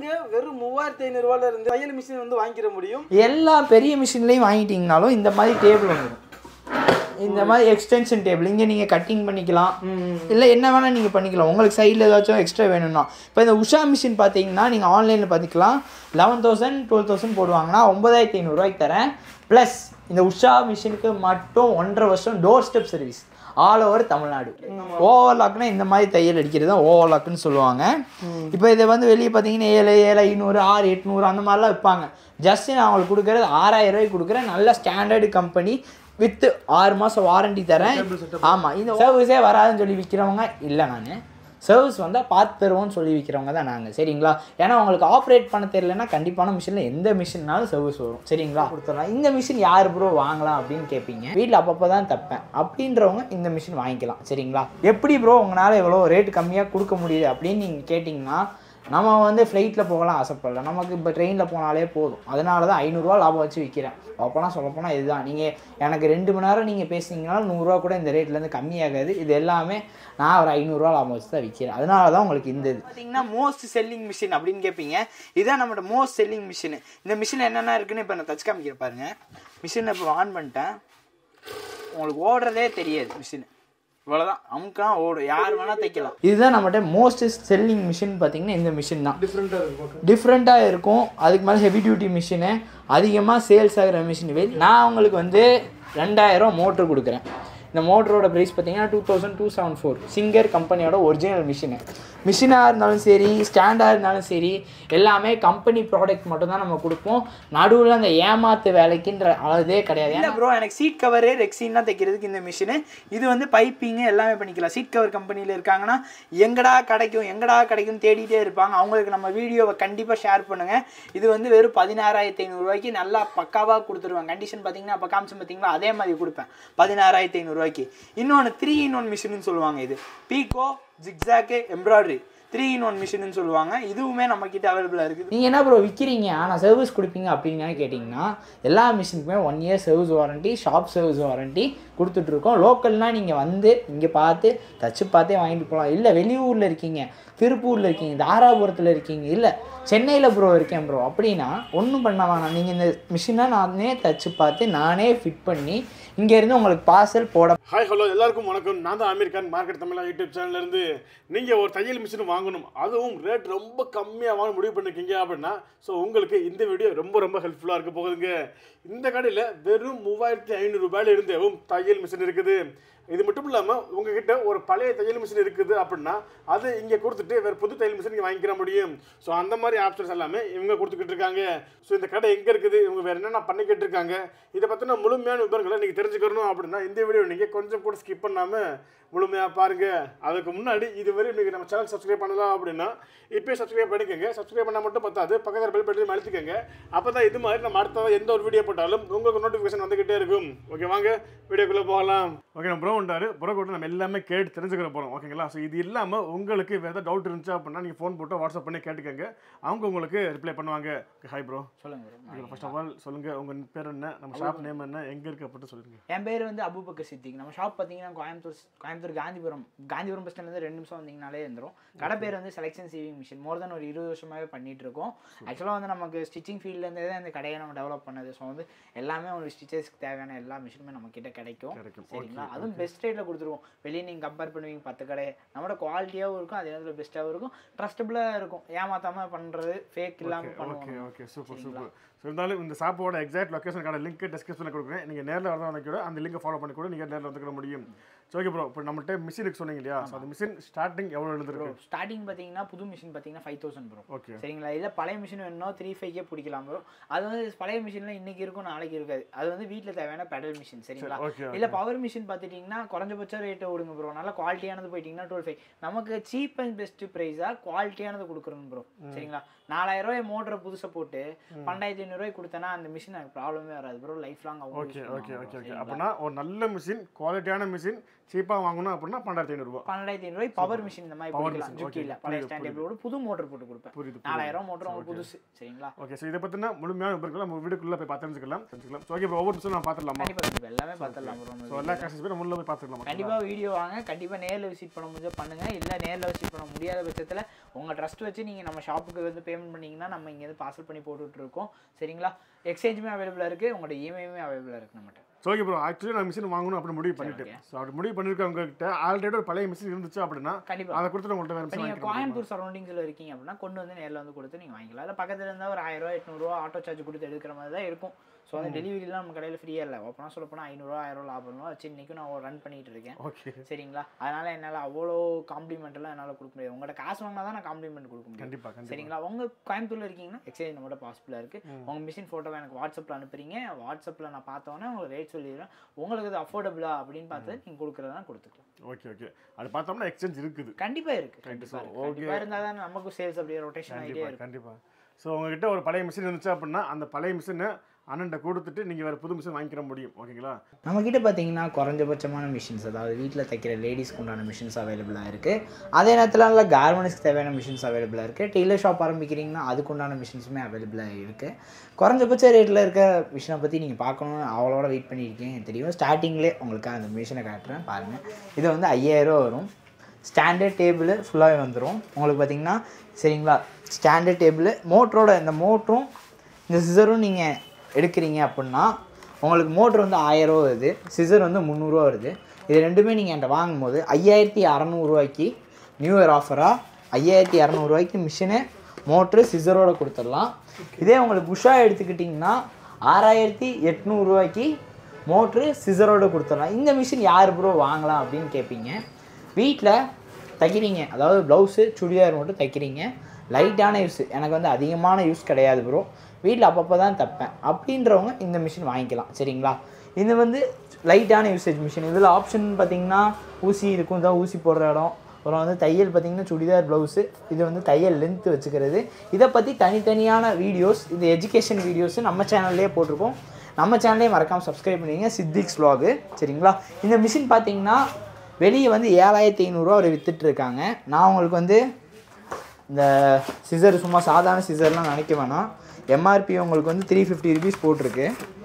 நீங்க வெறும் மூவாயிரத்தி ஐநூறு ரூபாயில இருந்து தையல் மிஷின் வந்து வாங்கிக்கிற முடியும் எல்லா பெரிய மிஷின்லேயும் வாங்கிட்டீங்கனாலும் இந்த மாதிரி டேபிள் வந்துடும் இந்த மாதிரி எக்ஸ்டென்ஷன் டேபிள் இங்கே நீங்கள் கட்டிங் பண்ணிக்கலாம் இல்லை என்ன வேணால் நீங்கள் பண்ணிக்கலாம் உங்களுக்கு சைடில் ஏதாச்சும் எக்ஸ்ட்ரா வேணும்னா இப்போ இந்த உஷா மிஷின் பார்த்தீங்கன்னா நீங்கள் ஆன்லைனில் பார்த்துக்கலாம் லெவன் தௌசண்ட் டுவெல் தௌசண்ட் போடுவாங்கன்னா ஒன்பதாயிரத்தி ஐநூறுரூவாய்க்கு தரேன் ப்ளஸ் இந்த உஷா மிஷினுக்கு மட்டும் ஒன்றரை வருஷம் door step service all over Tamil Nadu ஓவர்லாக்னா இந்த மாதிரி தையல் அடிக்கிறது தான் ஓவர்லாக்னு சொல்லுவாங்க இப்போ இதை வந்து வெளியே பார்த்தீங்கன்னா ஏழு ஏழு ஐநூறு ஆறு எட்நூறு அந்த மாதிரிலாம் விற்பாங்க ஜஸ்ட் நான் அவங்களுக்கு கொடுக்குறது ஆறாயிரம் ரூபாய்க்கு கொடுக்குறேன் நல்ல ஸ்டாண்டர்டு கம்பெனி வித் ஆறு மாதம் வாரண்டி தரேன் ஆமாம் இந்த சர்வீஸே வராதுன்னு சொல்லி விற்கிறவங்க இல்லை நான் சர்வீஸ் வந்தால் பார்த்து தருவோம்னு சொல்லி விற்கிறவங்க தான் நாங்கள் சரிங்களா ஏன்னா உங்களுக்கு ஆப்ரேட் பண்ண தெரியலன்னா கண்டிப்பான மிஷினில் எந்த மிஷின்னாலும் சர்வீஸ் வரும் சரிங்களா கொடுத்துடலாம் இந்த மிஷின் யார் ப்ரோ வாங்கலாம் அப்படின்னு கேட்பீங்க வீட்டில் அப்பப்போ தான் தப்பேன் அப்படின்றவங்க இந்த மிஷின் வாங்கிக்கலாம் சரிங்களா எப்படி ப்ரோ உங்களால் எவ்வளோ ரேட் கம்மியாக கொடுக்க முடியுது அப்படின்னு நீங்கள் கேட்டிங்கன்னா நம்ம வந்து ஃப்ளைட்டில் போகலாம் ஆசைப்படல நமக்கு இப்போ ட்ரெயினில் போனாலே போதும் அதனால தான் ஐநூறுரூவா லாபம் வச்சு விற்கிறேன் அப்போனா சொல்லப்போனால் இதுதான் நீங்கள் எனக்கு ரெண்டு மணி நேரம் நீங்கள் பேசுனீங்கன்னா நூறுரூவா கூட இந்த ரேட்லேருந்து கம்மியாகாது இது எல்லாமே நான் ஒரு ஐநூறுரூவா லாபம் வச்சு தான் விற்கிறேன் அதனால தான் உங்களுக்கு இந்த இது பார்த்தீங்கன்னா மோஸ்ட் செல்லிங் மிஷின் அப்படின்னு கேட்பீங்க இதுதான் நம்மளோட மோஸ்ட் செல்லிங் மிஷின் இந்த மிஷின் என்னென்ன இருக்குன்னு இப்போ நான் தச்சு காமிக்கிறேன் பாருங்க மிஷினை இப்போ ஆன் பண்ணிட்டேன் உங்களுக்கு ஓடுறதே தெரியாது மிஷின் இவ்வளோதான் அமுக்கலாம் ஓடும் யார் வேணால் தைக்கலாம் இதுதான் நம்மகிட்ட மோஸ்ட் செல்லிங் மிஷின் பார்த்தீங்கன்னா இந்த மிஷின் தான் டிஃப்ரெண்டா இருக்கும் டிஃப்ரெண்ட்டாக இருக்கும் அதுக்கு மேலே ஹெவி டியூட்டி மிஷினு அதிகமாக சேல்ஸ் ஆகிற மிஷின் வெளி நான் உங்களுக்கு வந்து ரெண்டாயிரம் மோட்ரு கொடுக்குறேன் இந்த மோட்டரோட ப்ரைஸ் பார்த்தீங்கன்னா two thousand two seven four Singer கம்பெனியோட ஒரிஜினல் மிஷினு மிஷினாக இருந்தாலும் சரி ஸ்டாண்டாக இருந்தாலும் சரி எல்லாமே கம்பெனி ப்ராடக்ட் மட்டும் தான் நம்ம கொடுப்போம் நடுவில் அந்த ஏமாத்து வேலைக்குன்ற அளவுதே கிடையாது இல்லை ப்ரோ எனக்கு சீட் கவரு ரெக்ஸின்லாம் தைக்கிறதுக்கு இந்த மிஷினு இது வந்து பைப்பிங்கு எல்லாமே பண்ணிக்கலாம் சீட் கவர் கம்பெனியில் இருக்காங்கன்னா எங்கடா கிடைக்கும் எங்கடா கிடைக்கும் தேடிட்டே இருப்பாங்க அவங்களுக்கு நம்ம வீடியோவை கண்டிப்பாக ஷேர் பண்ணுங்கள் இது வந்து வெறும் பதினாறாயிரத்தி ஐநூறுரூவாய்க்கு நல்லா பக்காவாக கொடுத்துருவாங்க கண்டிஷன் பார்த்தீங்கன்னா அப்போ காமிச்சு பார்த்தீங்களா அதே மாதிரி கொடுப்பேன் பதினாறாயிரத்தி ஐநூறுரூவாய்க்கு இன்னொன்று த்ரீ இன் ஒன் மிஷின்னு சொல்லுவாங்க இது pico zigzag embroidery three in one மிஷின்னு சொல்லுவாங்க இதுவுமே நம்ம கிட்ட அவைலபிளாக இருக்குது நீங்கள் என்ன ப்ரோ விற்கிறீங்க ஆனால் சர்வீஸ் கொடுப்பீங்க அப்படின்னு கேட்டிங்கன்னா எல்லா மிஷினுக்குமே one year service warranty shop service warranty கொடுத்துட்ருக்கோம் லோக்கல்னால் நீங்கள் வந்து இங்கே பார்த்து தச்சு பார்த்தே வாங்கிட்டு போகலாம் இல்லை வெளியூரில் இருக்கீங்க திருப்பூரில் இருக்கீங்க தாராபுரத்தில் இருக்கீங்க இல்லை சென்னையில் ப்ரோ இருக்கேன் ப்ரோ அப்படின்னா ஒன்றும் பண்ண வேணாம் நீங்கள் இந்த மிஷினை நானே தச்சு பார்த்து நானே ஃபிட் பண்ணி இங்கேருந்து உங்களுக்கு பார்சல் போட ஹாய் ஹலோ எல்லாருக்கும் வணக்கம் நான் தான் அமீர் கான் மார்க்கெட் தமிழா யூடியூப் சேனல்ல இருந்து நீங்கள் ஒரு தையல் மிஷின் வாங்கணும் அதுவும் ரேட் ரொம்ப கம்மியாக வாங்க முடிவு பண்ணிருக்கீங்க அப்படின்னா ஸோ உங்களுக்கு இந்த வீடியோ ரொம்ப ரொம்ப ஹெல்ப்ஃபுல்லாக இருக்க போகுதுங்க இந்த கடையில் வெறும் மூவாயிரத்தி ஐநூறு ரூபாயில இருந்தேவும் தையல் மிஷின் இருக்குது இது மட்டும் இல்லாமல் உங்ககிட்ட ஒரு பழைய தையல் மிஷின் இருக்குது அப்படின்னா அது இங்கே கொடுத்துட்டு வேறு புது தையல் மிஷின் நீங்கள் வாங்கிக்கிற முடியும் ஸோ அந்த மாதிரி ஆப்ஷன்ஸ் எல்லாமே இவங்க கொடுத்துக்கிட்டு இருக்காங்க ஸோ இந்த கடை எங்கே இருக்குது இவங்க வேறு என்னென்ன பண்ணிக்கிட்டு இருக்காங்க இதை பற்றின முழுமையான விவரங்களை நீங்கள் தெரிஞ்சுக்கணும் அப்படின்னா இந்த வீடியோ நீங்கள் கொஞ்சம் கூட ஸ்கிப் பண்ணாமல் முழுமையாக பாருங்கள் அதுக்கு முன்னாடி இதுவரை நீங்கள் நம்ம சேனல் சப்ஸ்கிரைப் பண்ணலாம் அப்படின்னா இப்போயே சப்ஸ்கிரைப் பண்ணிக்கோங்க சப்ஸ்கிரைப் பண்ணால் மட்டும் பத்தாது பக்கத்தில் பெல் பட்டன் அழுத்திக்கோங்க அப்போ தான் இது மாதிரி நம்ம அடுத்ததாக எந்த ஒரு வீடியோ போட்டாலும் உங்களுக்கு நோட்டிஃபிகேஷன் வந்துக்கிட்டே இருக்கும் ஓகே வாங்க வீடியோக்குள்ளே போகலாம் ஓகே நம்ம ப்ரோ உண்டாரு ப்ரோ கூட நம்ம எல்லாமே கேட்டு தெரிஞ்சுக்கிற போகிறோம் ஓகேங்களா ஸோ இது இல்லாமல் உங்களுக்கு வேறு ஏதாவது டவுட் இருந்துச்சு அப்படின்னா நீங்கள் ஃபோன் போட்டு வாட்ஸ்அப் பண்ணி கேட்டுக்கோங்க அவங்க உங்களுக்கு ரிப்ளை பண்ணுவாங்க ஹாய் ப்ரோ சொல்லுங்கள் ஃபர்ஸ்ட் ஆஃப் ஆல் சொல்லுங்கள் உங்கள் பேர் என்ன நம்ம ஷாப் நேம் என்ன எங்கே இருக்கு அப்படின்னு சொல்லுங்கள் என் பேர் வந்து அபுபக்கர் சித்திக் நம்ம ஷாப் பார்த்தீங்கன்னா கோயம்புத்தூர் கோயம்புத்தூர் காந்திபுரம் காந்திபுரம் பஸ் ஸ்டாண்ட்லேருந்து ரெண்டு நிமிஷம் வந்தீங்கனாலே வந்துடும் கடை பேர் வந்து selection sewing machine more then ஒரு இருபது வருஷமாகவே பண்ணிட்டு இருக்கோம் ஆக்சுவலாக வந்து நமக்கு ஸ்டிச்சிங் ஃபீல்ட்லேருந்தே தான் இந்த கடையை நம்ம டெவலப் பண்ணது ஸோ வந்து எல்லாமே ஒரு ஸ்டிச்சஸ்க்கு தேவையான எல்லா மிஷினுமே நம்ம கிட்ட கிடைக்கும் கிடைக்கும். சரிங்களா அதுவும் பெஸ்ட் ரேட்டில் கொடுத்துருவோம் வெளியே நீங்கள் கம்பேர் பண்ணுவீங்க பத்து கடை நம்மளோட குவாலிட்டியாகவும் இருக்கும் அதே நேரத்தில் பெஸ்ட்டாகவும் இருக்கும் ட்ரஸ்டபுளாக இருக்கும் ஏமாத்தாமல் பண்ணுறது ஃபேக் இல்லாமல் ஓகே பண்ணுவோம் ஓகே சூப்பர் சூப்பர் ஸோ இருந்தாலும் இந்த ஷாப்போட எக்ஸாக்ட் லொக்கேஷனுக்கான லிங்க் டிஸ்கிரிப்ஷனில் கொடுக்குறேன் நீங்கள் நேரில் வரதான் கூட அந்த லிங்கை ஃபாலோ பண்ணி கூட நீங்கள் நேரில் வந்துக்கிற முடியும் ஸோ ஓகே ப்ரோ இப்போ நம்மள்ட்ட மிஷினுக்கு சொன்னீங்க இல்லையா ஸோ அந்த மிஷின் ஸ்டார்டிங் எவ்வளோ எழுதுருக்கு ஸ்டார்டிங் பார்த்தீங்கன்னா புது மிஷின் பார்த்தீங்கன்னா ஃபைவ் தௌசண்ட் ப்ரோ ஓகே சரிங்களா இல்லை பழைய மிஷின் வேணும்னா த்ரீ ஃபைவ்க்கே பிடிக்கலாம் ப்ரோ அது வந்து பழைய மிஷினில் இன்னைக்கு இருக்கும் நாளைக்கு இருக்காது அது வந்து வீட்டில் தேவையான பெடல் மிஷின் சரிங்களா ஓகே இல்லை பவர் மிஷின் பார்த்துட்டிங்கன்னா குறைஞ்சபட்ச ரேட்டை விடுங்க ப்ரோ நல்லா குவாலிட்டியானது போயிட்டீங்கன்னா டுவெல் ஃபைவ் நமக்கு சீப் அண்ட் பெஸ்ட் ப்ரைஸாக குவாலிட்டியானது கொடுக்குறோம் ப்ரோ சரிங்களா நாலாயிரம் ரூபாய் மோட்டரை புதுசாக போட்டு பன்னெண்டாயிரத்தி ஐநூறுரூவாய் கொடுத்தேன்னா அந்த மிஷின் எனக்கு ப்ராப்ளமே வராது bro life long okay okay okay okay அப்படின்னா ஒரு நல்ல மிஷின் குவாலிட்டியான மிஷின் சீப்பாக வாங்கணும் அப்படின்னா பன்னெண்டாயிரத்தி ஐநூறுரூவா பன்னெண்டாயிரத்தி ஐநூறுபாய் பவர் மிஷின் இந்த மாதிரி Power போட்டுக்கலாம் machine, okay. ஜுக்கியில் பழைய புரியுது, ஸ்டாண்ட் டேபிளோட புது மோட்டர் போட்டு கொடுப்பேன் புரியுது நாலாயிரம் மோட்டர் அவங்க புதுசு சரிங்களா ஓகே ஸோ இதை பற்றின முழுமையான விவரங்களை நம்ம வீடுக்குள்ளே போய் பார்த்து தெரிஞ்சுக்கலாம் தெரிஞ்சுக்கலாம் ஸோ ஓகே இப்போ ஒவ்வொரு நிமிஷம் நான் பார்த்துடலாமா கண்டிப்பா கண்டிப்பா எல்லாமே பார்த்துடலாம் bro ஸோ நம்ம எல்லா காசு போய் நம்ம உள்ள போய் பார்த்துக்கலாம் கண்டிப்பா வீடியோ வாங்க கண்டிப்பா நேர்ல விசிட் பண்ண முடிஞ்சா பண்ணுங்க இல்ல நேர்ல விசிட் பண்ண முடியாத பட்சத்துல உங்க ட்ரஸ்ட் வச்சு நீங்க நம்ம ஷாப்புக்கு வந்து பேமெண்ட் பண்ணீங்கன்னா நம்ம இங்க இருந்து பார்சல் பண்ணி போட்டுட்டு இருக்கோம் சரிங்களா எக்ஸ்சேஞ்சுமே அவைலபிளா இருக்கு உங்களோட இஎம்ஐயுமே அவைலபிளா இருக்கு நம்மகிட்ட ஸோ ஓகே ப்ரோ ஆக்சுவலி நான் மிஷின் வாங்கணும் அப்படின்னு முடிவு பண்ணிட்டேன் ஸோ அப்படி முடிவு பண்ணிருக்கவங்க கிட்ட ஆல்ரெடி ஒரு பழைய மிஷின் இருந்துச்சு அப்படின்னா கண்டிப்பா அதை கொடுத்துட்டு உங்கள்கிட்ட வேறு இப்போ மிஷின் நீங்கள் கோயம்புத்தூர் சரௌண்டிங்ஸில் இருக்கீங்க அப்படின்னா கொண்டு வந்து நேரில் வந்து கொடுத்து நீங்கள் வாங்கிக்கலாம் இல்லை பக்கத்தில் இருந்தால் ஒரு ஆயிரரூவா எட்நூறுவா ஆட்டோ சார்ஜ் கொடுத்து எடுக்கிற மாதிரி தான் இருக்கும் ஸோ அந்த டெலிவரிலாம் நம்ம கடையில் ஃப்ரீயாக இல்லை ஓப்பனாக சொல்ல போனால் ஐநூறுரூவா ஆயிரம் லாபம் வச்சு இன்றைக்கும் நான் ரன் பண்ணிட்டு இருக்கேன் ஓகே சரிங்களா அதனால் என்னால் அவ்வளோ காம்ப்ளிமெண்ட் எல்லாம் என்னால் கொடுக்க முடியாது உங்கள்கிட்ட காசு வாங்கினா தான் நான் காம்ப்ளிமெண்ட் கொடுக்க முடியும் கண்டிப்பாக கண்டிப்பாக சரிங்களா உங்க கோயம்புத்தூர்ல இருக்கீங்கன்னா எக்ஸ்சேஞ்ச் நம்மளோட பாசிபிளாக இருக்கு உங்க மிஷின் ஃபோட்டோவை எனக்கு வாட்ஸ்அப்பில் அனுப்புறீங்க வாட்ஸ்அப்பில் நான் பார்த்தோன்னே உங்களுக்கு ரேட் சொல்லிடுறேன் உங்களுக்கு அது அஃபோர்டபுளா அப்படின்னு பார்த்து நீங்கள் கொடுக்குறதா கொடுத்துக்கலாம் ஓகே ஓகே அது பார்த்தோம்னா எக்ஸ்சேஞ்ச் இருக்குது கண்டிப்பா இருக்கு கண்டிப்பா இருக்கு கண்டிப்பா இருந்தால் தான் நமக்கும் சேல்ஸ் அப்படியே ரொட்டேஷன் ஆகிட்டே கண்டிப்பாக இருக்கும் கண்டிப்பாக ஸோ உங்ககிட்ட ஒரு பழைய மிஷின் இருந்துச்சு அப்படின்னா அந்த பழைய மிஷினை அண்ணன்ட்ட கொடுத்துட்டு நீங்கள் வேறு புது மிஷின் வாங்கிக்கிற முடியும் ஓகேங்களா நம்மக்கிட்ட பார்த்தீங்கன்னா குறைஞ்சபட்சமான மிஷின்ஸ் அதாவது வீட்டில் தைக்கிற லேடிஸ்க்கு உண்டான மிஷின்ஸ் அவைலபிளாக இருக்குது அதே நேரத்தில் நல்ல கார்மெண்ட்ஸ்க்கு தேவையான மிஷின்ஸ் அவைலபிளாக இருக்குது டெய்லர் ஷாப் ஆரம்பிக்கிறீங்கன்னா அதுக்கு உண்டான மிஷின்ஸுமே அவைலபிளாக இருக்குது குறைஞ்சபட்ச ரேட்டில் இருக்க மிஷினை பற்றி நீங்கள் பார்க்கணும் அவ்வளோட வெயிட் பண்ணியிருக்கீங்க எனக்கு தெரியும் ஸ்டார்டிங்லேயே உங்களுக்கு அந்த மிஷினை காட்டுறேன் பாருங்கள் இது வந்து ஐயாயிரம் வரும் ஸ்டாண்டர்ட் டேபிள் ஃபுல்லாகவே வந்துடும் உங்களுக்கு பார்த்தீங்கன்னா சரிங்களா ஸ்டாண்டர்ட் டேபிள் மோட்டரோட இந்த மோட்டரும் இந்த சிசரும் நீங்கள் எடுக்கிறீங்க அப்படின்னா உங்களுக்கு மோட்ரு வந்து ஆயிரரூவா வருது சிசர் வந்து முந்நூறுரூவா வருது இது ரெண்டுமே நீங்கள் என்கிட்ட வாங்கும்போது ஐயாயிரத்தி அறநூறுவாய்க்கு நியூ இயர் ஆஃபராக ஐயாயிரத்தி இரநூறுவாய்க்கு மிஷினு மோட்ரு சிசரோட கொடுத்துடலாம் இதே உங்களுக்கு உஷா எடுத்துக்கிட்டிங்கன்னா ஆறாயிரத்தி எட்நூறுரூவாய்க்கு மோட்ரு சிசரோட கொடுத்துடலாம் இந்த மிஷின் யார் ப்ரோ வாங்கலாம் அப்படின்னு கேட்பீங்க வீட்டில் தைக்கிறீங்க அதாவது ப்ளவுஸு சுடிதார் மட்டும் தைக்கிறீங்க லைட்டான யூஸ் எனக்கு வந்து அதிகமான யூஸ் கிடையாது ப்ரோ வீட்டில் அப்பப்போ தான் தைப்பேன் அப்படின்றவங்க இந்த மிஷின் வாங்கிக்கலாம் சரிங்களா இது வந்து லைட்டான யூசேஜ் மிஷின் இதில் ஆப்ஷன் பார்த்தீங்கன்னா ஊசி இருக்கும் இதான் ஊசி போடுற இடம் அப்புறம் வந்து தையல் பார்த்தீங்கன்னா சுடிதார் ப்ளவுஸு இது வந்து தையல் லென்த்து வச்சுக்கிறது இதை பற்றி தனித்தனியான வீடியோஸ் இது எஜுகேஷன் வீடியோஸ் நம்ம சேனல்லே போட்டிருக்கோம் நம்ம சேனலே மறக்காமல் சப்ஸ்கிரைப் பண்ணிங்க சித்திக்ஸ் vlog சரிங்களா இந்த மிஷின் பார்த்தீங்கன்னா வெளியே வந்து ஏழாயிரத்தி ஐநூறுரூவா அவர் வித்துட்டு இருக்காங்க நான் உங்களுக்கு வந்து இந்த சிசர் சும்மா சாதாரண சிசர்லாம் நினைக்க வேணாம் எம்ஆர்பி உங்களுக்கு வந்து த்ரீ ஃபிஃப்டி ருபீஸ் போட்டிருக்கு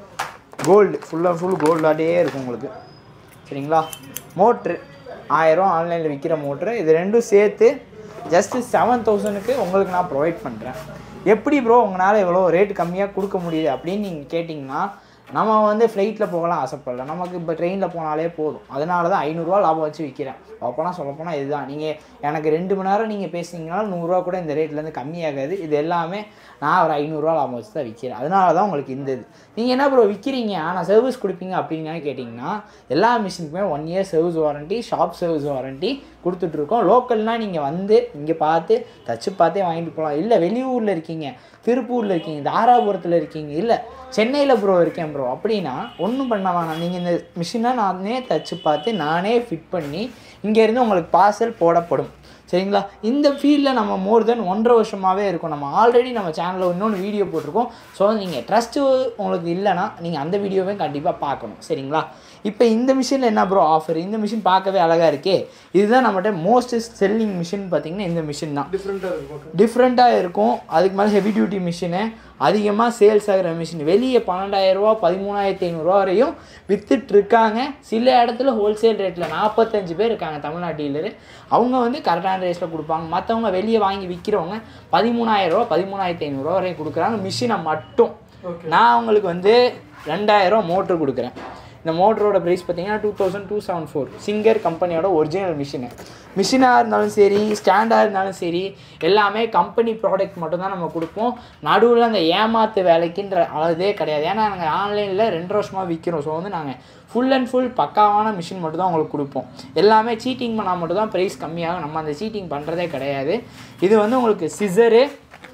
கோல்டு ஃபுல் அண்ட் ஃபுல் கோல்டாட்டே இருக்கும் உங்களுக்கு சரிங்களா மோட்ரு ஆயிரம் ஆன்லைனில் விற்கிற மோட்ரு இது ரெண்டும் சேர்த்து ஜஸ்ட்டு செவன் தௌசண்ட்க்கு உங்களுக்கு நான் ப்ரொவைட் பண்ணுறேன் எப்படி ப்ரோ உங்களால் இவ்வளோ ரேட் கம்மியாக கொடுக்க முடியுது அப்படின்னு நீங்கள் கேட்டிங்கன்னா நம்ம வந்து ஃப்ளைட்டில் போகலாம் ஆசைப்படல நமக்கு இப்போ ட்ரெயினில் போனாலே போதும் அதனால தான் ஐநூறுரூவா லாபம் வச்சு விற்கிறேன் அப்போனா சொல்லப்போனால் இதுதான் நீங்கள் எனக்கு ரெண்டு மணி நேரம் நீங்கள் பேசுனீங்கன்னா நூறுரூவா கூட இந்த ரேட்லேருந்து கம்மியாகாது இது எல்லாமே நான் ஒரு ஐநூறுரூவா லாபம் வச்சு தான் விற்கிறேன் அதனால தான் உங்களுக்கு இந்த இது நீங்கள் என்ன ப்ரோ விற்கிறீங்க ஆனால் சர்வீஸ் கொடுப்பீங்க அப்படின்னு கேட்டிங்கன்னா எல்லா மிஷினுக்குமே one year service warranty shop service warranty கொடுத்துட்ருக்கோம் லோக்கல்னால் நீங்கள் வந்து இங்கே பார்த்து தச்சு பார்த்தே வாங்கிட்டு போகலாம் இல்லை வெளியூரில் இருக்கீங்க திருப்பூரில் இருக்கீங்க தாராபுரத்தில் இருக்கீங்க இல்லை சென்னையில் ப்ரோ இருக்கேன் ப்ரோ அப்படின்னா ஒன்றும் பண்ண வேணாம் நீங்கள் இந்த மிஷினை நானே தச்சு பார்த்து நானே ஃபிட் பண்ணி இங்கேருந்து உங்களுக்கு பார்சல் போடப்படும் சரிங்களா இந்த ஃபீல்டில் நம்ம மோர் தென் ஒன்றரை வருஷமாகவே இருக்கும் நம்ம ஆல்ரெடி நம்ம சேனலில் இன்னொன்று வீடியோ போட்டிருக்கோம் ஸோ நீங்கள் ட்ரஸ்ட்டு உங்களுக்கு இல்லைன்னா நீங்கள் அந்த வீடியோவே கண்டிப்பாக பார்க்கணும் சரிங்களா இப்போ இந்த மிஷினில் என்ன ப்ரோ ஆஃபர் இந்த மிஷின் பார்க்கவே அழகாக இருக்கே இதுதான் நம்மகிட்ட மோஸ்ட் செல்லிங் மிஷின் பார்த்தீங்கன்னா இந்த மிஷின் தான் டிஃப்ரெண்ட்டாக இருக்கும் டிஃப்ரெண்ட்டாக இருக்கும் அதுக்கு மேலே ஹெவி டியூட்டி மிஷினு அதிகமாக சேல்ஸ் ஆகிற மிஷின் வெளியே பன்னெண்டாயிரரூவா பதிமூணாயிரத்தி ஐநூறுரூவா வரையும் வித்துட்டு இருக்காங்க சில இடத்துல ஹோல்சேல் ரேட்டில் நாற்பத்தஞ்சு பேர் இருக்காங்க தமிழ்நாட்டு டீலரு அவங்க வந்து கரெக்டான ரேஸில் கொடுப்பாங்க மற்றவங்க வெளியே வாங்கி விற்கிறவங்க பதிமூணாயிரரூவா பதிமூணாயிரத்தி ஐநூறுரூவா வரையும் கொடுக்குறாங்க மிஷினை மட்டும் நான் உங்களுக்கு வந்து ரெண்டாயிரம் மோட்ரு கொடுக்குறேன் இந்த மோட்டரோட ப்ரைஸ் பார்த்தீங்கன்னா two thousand two seven four Singer கம்பெனியோட ஒரிஜினல் மிஷினு மிஷினாக இருந்தாலும் சரி ஸ்டாண்டாக இருந்தாலும் சரி எல்லாமே கம்பெனி ப்ராடக்ட் மட்டும் தான் நம்ம கொடுப்போம் நடுவில் அந்த ஏமாத்து வேலைக்குன்ற அளதே கிடையாது ஏன்னா நாங்கள் ஆன்லைனில் ரெண்டு வருஷமாக விற்கிறோம் ஸோ வந்து நாங்கள் ஃபுல் அண்ட் ஃபுல் பக்காவான மிஷின் மட்டும் தான் உங்களுக்கு கொடுப்போம் எல்லாமே சீட்டிங் பண்ணால் மட்டும் தான் ப்ரைஸ் கம்மியாகும் நம்ம அந்த சீட்டிங் பண்ணுறதே கிடையாது இது வந்து உங்களுக்கு சிசரு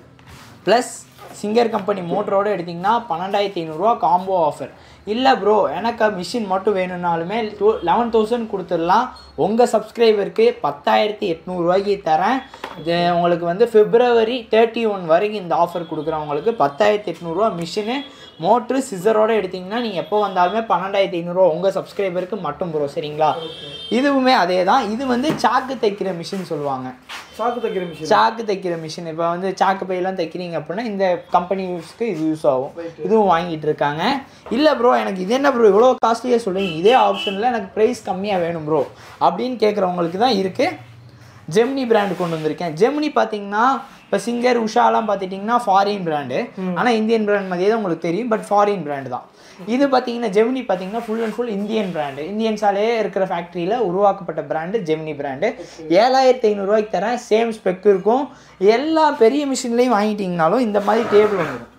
ப்ளஸ் சிங்கர் கம்பெனி மோட்டரோடு எடுத்திங்கன்னா பன்னெண்டாயிரத்தி ஐநூறுரூவா காம்போ ஆஃபர் இல்லை ப்ரோ எனக்கு மிஷின் மட்டும் வேணும்னாலுமே டூ லெவன் தௌசண்ட் கொடுத்துடலாம் உங்கள் சப்ஸ்கிரைபருக்கு பத்தாயிரத்தி எட்நூறுவாய்க்கு தரேன் இது உங்களுக்கு வந்து பிப்ரவரி தேர்ட்டி ஒன் வரைக்கும் இந்த ஆஃபர் கொடுக்குறவங்களுக்கு பத்தாயிரத்தி எட்நூறுரூவா மிஷினு மோட்ரு சிசரோட எடுத்தீங்கன்னா நீங்கள் எப்போ வந்தாலுமே பன்னெண்டாயிரத்தி ஐநூறுரூவா உங்கள் சப்ஸ்கிரைபருக்கு மட்டும் ப்ரோ சரிங்களா இதுவுமே அதே தான் இது வந்து சாக்கு தைக்கிற மிஷின் சொல்லுவாங்க சாக்கு தைக்கிற மிஷின் சாக்கு தைக்கிற மிஷின் இப்போ வந்து சாக்கு பையெல்லாம் தைக்கிறீங்க அப்படின்னா இந்த கம்பெனி யூஸ்க்கு இது யூஸ் ஆகும் இதுவும் வாங்கிட்டு இருக்காங்க இல்லை ப்ரோ எனக்கு இது என்ன ப்ரோ இவ்வளோ காஸ்ட்லியாக சொல்கிறீங்க இதே ஆப்ஷனில் எனக்கு ப்ரைஸ் கம்மியாக வேணும் ப்ரோ அப்படின்னு கேட்குறவங்களுக்கு தான் இருக்குது ஜெமினி பிராண்ட் கொண்டு வந்திருக்கேன் ஜெமினி பார்த்தீங்கன்னா இப்போ சிங்கர் உஷாலாம் பார்த்துட்டிங்கன்னா ஃபாரின் பிராண்டு ஆனால் இந்தியன் பிராண்ட் மாதிரியே தான் உங்களுக்கு தெரியும் பட் ஃபாரின் பிராண்டு தான் இது பார்த்தீங்கன்னா ஜெமினி பார்த்தீங்கன்னா full and full Indian brand இந்தியன்ஸாலே இருக்கிற ஃபேக்ட்ரியில் உருவாக்கப்பட்ட பிராண்டு ஜெமினி பிராண்டு ஏழாயிரத்தி ஐநூறுரூவாய்க்கு தரேன் சேம் ஸ்பெக் இருக்கும் எல்லா பெரிய மிஷின்லேயும் வாங்கிட்டீங்கனாலும் இந்த மாதிரி டேபிள் வந்துடும்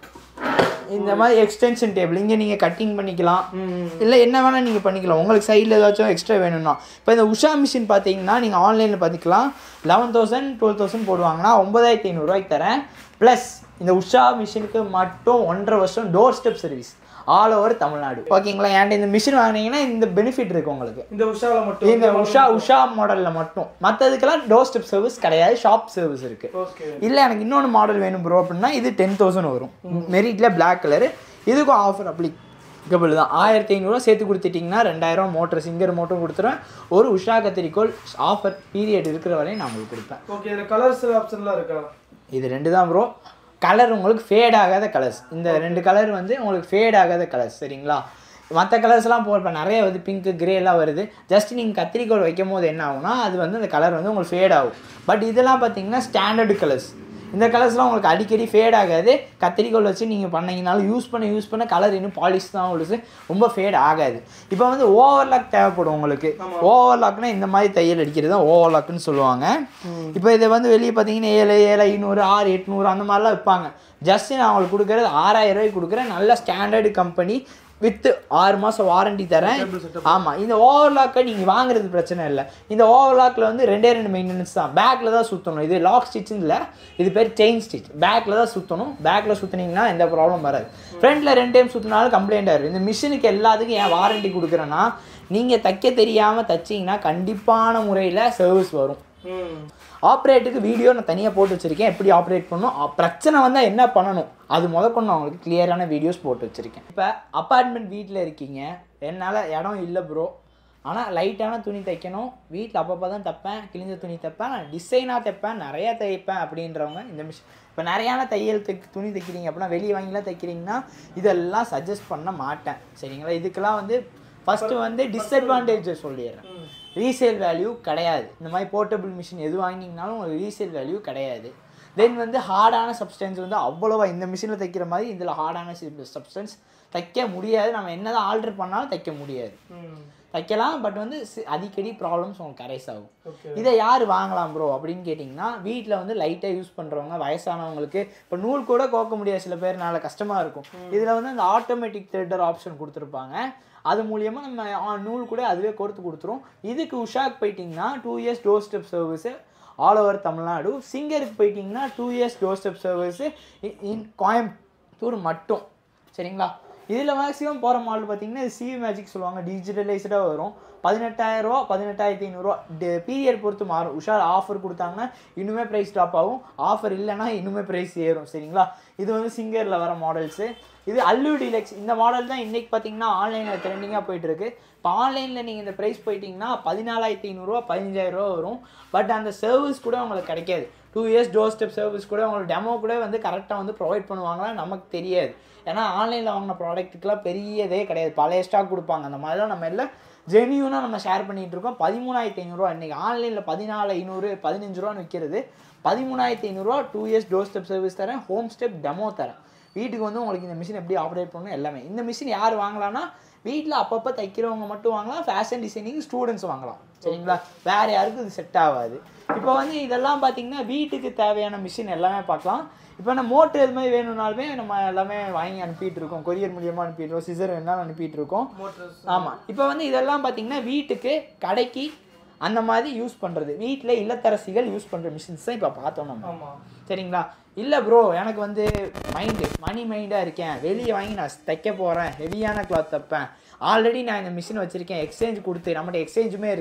இந்த மாதிரி எக்ஸ்டென்ஷன் டேபிள் இங்கே நீங்கள் கட்டிங் பண்ணிக்கலாம் இல்லை என்ன வேணால் நீங்கள் பண்ணிக்கலாம் உங்களுக்கு சைடில் ஏதாச்சும் எக்ஸ்ட்ரா வேணும்னா இப்போ இந்த உஷா மிஷின் பார்த்தீங்கன்னா நீங்கள் ஆன்லைனில் பார்த்துக்கலாம் லெவன் தௌசண்ட் டுவெல் தௌசண்ட் போடுவாங்கன்னா ஒன்பதாயிரத்தி ஐநூறுரூவாய்க்கு தரேன் ப்ளஸ் இந்த உஷா மிஷினுக்கு மட்டும் ஒன்றரை வருஷம் door step service all over Tamil Nadu ஓகேங்களா ஏன்டா இந்த மிஷின் வாங்கினீங்கன்னா இந்த பெனிஃபிட் இருக்குது உங்களுக்கு இந்த உஷால மட்டும் இந்த உஷா உஷா மாடலில் மட்டும் மற்றதுக்கெல்லாம் டோர் ஸ்டெப் சர்வீஸ் கிடையாது ஷாப் சர்வீஸ் இருக்குது ஓகே இல்லை எனக்கு இன்னொன்று மாடல் வேணும் ப்ரோ அப்படின்னா இது டென் தௌசண்ட் வரும் மெரிட்டில் பிளாக் கலரு இதுக்கும் ஆஃபர் அப்ளிகபிள் தான் ஆயிரத்தி ஐநூறுரூவா சேர்த்து கொடுத்துட்டிங்கன்னா ரெண்டாயிரம் மோட்டர் சிங்கர் மோட்டரும் கொடுத்துருவேன் ஒரு உஷா கத்திரிக்கோள் ஆஃபர் பீரியட் இருக்கிற வரையும் நான் உங்களுக்கு கொடுப்பேன் ஓகே இதுல கலர்ஸ் ஆப்ஷன்லாம் இருக்கா இது ரெண்டு தான் ப்ரோ கலர் உங்களுக்கு ஃபேட் ஆகாத கலர்ஸ் இந்த ரெண்டு கலர் வந்து உங்களுக்கு ஃபேட் ஆகாத கலர்ஸ் சரிங்களா மற்ற கலர்ஸ்லாம் போ இப்போ நிறைய வந்து பிங்க்கு கிரேலாம் வருது ஜஸ்ட் நீங்கள் கத்திரிக்கோள் வைக்கும் போது என்ன ஆகும்னா அது வந்து அந்த கலர் வந்து உங்களுக்கு ஃபேட் ஆகும் பட் இதெல்லாம் பார்த்தீங்கன்னா ஸ்டாண்டர்டு கலர்ஸ் இந்த கலர்ஸ்லாம் உங்களுக்கு அடிக்கடி ஃபேட் ஆகாது கத்திரிக்கோள் வச்சு நீங்கள் பண்ணீங்கனாலும் யூஸ் பண்ண யூஸ் பண்ண கலர் இன்னும் பாலிஷ் தான் உங்களுக்கு ரொம்ப ஃபேட் ஆகாது இப்போ வந்து ஓவர்லாக் தேவைப்படும் உங்களுக்கு ஓவர்லாக்னா இந்த மாதிரி தையல் அடிக்கிறது தான் ஓவர்லாக்னு சொல்லுவாங்க இப்போ இதை வந்து வெளியே பார்த்தீங்கன்னா ஏழு ஏழு ஐநூறு ஆறு எட்நூறு அந்த மாதிரிலாம் விற்பாங்க ஜஸ்ட் நான் அவங்களுக்கு கொடுக்குறது ஆறாயிரம் ரூபாய்க்கு கொடுக்குறேன் நல்ல ஸ்டாண்டர்டு கம்பெனி வித்து ஆறு மாதம் வாரண்டி தரேன் ஆமாம் இந்த ஓவர்லாக்கை நீங்கள் வாங்குறது பிரச்சனை இல்லை இந்த ஓவர்லாக்கில் வந்து ரெண்டே ரெண்டு மெயின்டெனன்ஸ் தான் பேக்கில் தான் சுற்றணும் இது லாக் ஸ்டிச்சுன்னு இல்லை இது பேர் செயின் ஸ்டிச் பேக்கில் தான் சுற்றணும் பேக்கில் சுற்றினீங்கன்னா எந்த ப்ராப்ளம் வராது ஃப்ரண்ட்டில் ரெண்டு டைம் சுற்றினாலும் கம்ப்ளைண்ட் ஆயிரும் இந்த மிஷினுக்கு எல்லாத்துக்கும் ஏன் வாரண்டி கொடுக்குறேன்னா நீங்கள் தைக்க தெரியாமல் தைச்சிங்கன்னா கண்டிப்பான முறையில் சர்வீஸ் வரும் ம் ஆப்ரேட்டுக்கு வீடியோ நான் தனியாக போட்டு வச்சுருக்கேன் எப்படி ஆப்ரேட் பண்ணணும் அ- பிரச்சனை வந்தால் என்ன பண்ணணும் அது முதற்கொண்டு நான் உங்களுக்கு கிளியரான வீடியோஸ் போட்டு வச்சுருக்கேன் இப்போ அப்பார்ட்மெண்ட் வீட்டில் இருக்கீங்க என்னால் இடம் இல்லை ப்ரோ ஆனால் லைட்டான துணி தைக்கணும் வீட்டில் அப்பப்போ தான் தைப்பேன் கிழிஞ்ச துணி தைப்பேன் நான் டிசைனாக தைப்பேன் நிறையா தைப்பேன் அப்படின்றவங்க இந்த மிஷின் இப்போ நிறையான தையல் தைக் துணி தைக்கிறீங்க அப்படின்னா வெளியே வாங்கிலாம் தைக்கிறீங்கன்னா இதெல்லாம் சஜஸ்ட் பண்ண மாட்டேன் சரிங்களா இதுக்கெல்லாம் வந்து ஃபஸ்ட்டு வந்து டிஸ்அட்வான்டேஜ் சொல்லிடுறேன் ரீசேல் வேல்யூ கிடையாது இந்த மாதிரி போர்ட்டபிள் மிஷின் எது வாங்கினீங்கனாலும் உங்களுக்கு ரீசேல் வேல்யூ கிடையாது தென் வந்து ஹார்டான சப்ஸ்டன்ஸ் வந்து அவ்வளோவா இந்த மிஷினில் தைக்கிற மாதிரி இதில் ஹார்டான சப்ஸ்டன்ஸ் தைக்க முடியாது நம்ம என்னதான் ஆல்டர் பண்ணாலும் தைக்க முடியாது ம் தைக்கலாம் பட் வந்து சி- அடிக்கடி ப்ராப்ளம்ஸ் உங்களுக்கு கரைஸ் ஆகும் ஓகே இதை யார் வாங்கலாம் ப்ரோ அப்படின்னு கேட்டிங்கன்னா வீட்டில் வந்து லைட்டாக யூஸ் பண்ணுறவங்க வயசானவங்களுக்கு இப்போ நூல் கூட கோக்க முடியாது சில பேர்னால கஷ்டமாக இருக்கும் இதில் வந்து அந்த ஆட்டோமேட்டிக் த்ரெட்டர் ஆப்ஷன் கொடுத்துருப்பாங்க அது மூலியமாக நம்ம ஆ, நூல் கூட அதுவே கொடுத்து கொடுத்துரும் இதுக்கு உஷாக்கு போயிட்டிங்கன்னா two years door step service all over Tamil Nadu சிங்கருக்கு போயிட்டிங்கன்னா two years door step service in Coimbatore மட்டும் சரிங்களா இதில் மேக்ஸிமம் போகிற மாடல் பார்த்தீங்கன்னா இது சிவி மேஜிக் சொல்லுவாங்க டிஜிட்டலைஸ்டாக வரும் பதினெட்டாயிரரூவா பதினெட்டாயிரத்தி ஐநூறுரூவா பீரியட் பொறுத்து மாறும் உஷார் ஆஃபர் கொடுத்தாங்கன்னா இன்னுமே ப்ரைஸ் ட்ராப் ஆகும் ஆஃபர் இல்லைன்னா இன்னுமே ப்ரைஸ் ஏறும் சரிங்களா இது வந்து சிங்கரில் வர மாடல்ஸு இது அல்லு டிலக்ஸ் இந்த மாடல் தான் இன்றைக்கி பார்த்தீங்கன்னா ஆன்லைனில் ட்ரெண்டிங்காக போயிட்டுருக்கு இப்போ ஆன்லைனில் நீங்கள் இந்த ப்ரைஸ் போயிட்டீங்கன்னா பதினாலாயிரத்தி ஐநூறுரூவா பதினஞ்சாயிரரூவா வரும் பட் அந்த சர்வீஸ் கூட உங்களுக்கு கிடைக்காது two years door step service கூட உங்களுக்கு டெமோ கூட வந்து கரெக்டாக வந்து ப்ரொவைட் பண்ணுவாங்களா நமக்கு தெரியாது ஏன்னா ஆன்லைனில் வாங்கின ப்ராடக்ட்டுக்கெலாம் பெரிய இதே கிடையாது பழைய ஸ்டாக் கொடுப்பாங்க அந்த மாதிரிலாம் நம்ம எல்லாம் ஜெனியூனாக நம்ம ஷேர் பண்ணிகிட்டு இருக்கோம் பதிமூணாயிரத்தி ஐநூறுரூவா இன்றைக்கி ஆன்லைனில் பதினாலு ஐநூறு பதினஞ்சு ரூபான்னு விற்கிறது பதிமூணாயிரத்தி ஐநூறுரூவா two years door step service தரேன் ஹோம் ஸ்டெப் டெமோ தரேன் வீட்டுக்கு வந்து உங்களுக்கு இந்த மிஷின் எப்படி ஆப்ரேட் பண்ணணும் எல்லாமே இந்த மிஷின் யார் வாங்கலாம்னா வீட்டில் அப்பப்போ தைக்கிறவங்க மட்டும் வாங்கலாம் ஃபேஷன் டிசைனிங் ஸ்டூடெண்ட்ஸ் வாங்கலாம் சரிங்களா வேறு யாருக்கும் இது செட் ஆகாது இப்போ வந்து இதெல்லாம் பார்த்தீங்கன்னா வீட்டுக்கு தேவையான மிஷின் எல்லாமே பார்க்கலாம் இப்போ நம்ம மோட்டர் இது மாதிரி வேணும்னாலுமே நம்ம எல்லாமே வாங்கி அனுப்பிட்டு இருக்கோம் கொரியர் மூலியமாக அனுப்பிட்டு இருக்கோம் சிசர் வேணாலும் அனுப்பிட்டு இருக்கோம் மோட்டர்ஸ் ஆமாம் இப்போ வந்து இதெல்லாம் பார்த்தீங்கன்னா வீட்டுக்கு கடைக்கு அந்த மாதிரி யூஸ் பண்ணுறது வீட்டில் இல்லத்தரசிகள் யூஸ் பண்ணுற மிஷின்ஸ் தான் இப்போ பார்த்தோம் நம்ம ஆமா சரிங்களா இல்லை ப்ரோ எனக்கு வந்து மைண்டு மணி மைண்டாக இருக்கேன் வெளியே வாங்கி நான் தைக்க போகிறேன் ஹெவியான கிளாத் தைப்பேன் ஆல்ரெடி நான் இந்த மிஷின் வச்சுருக்கேன் எக்ஸ்சேஞ்ச் கொடுத்து நம்மகிட்ட எக்ஸ்சேஞ்சுமே இருக்குது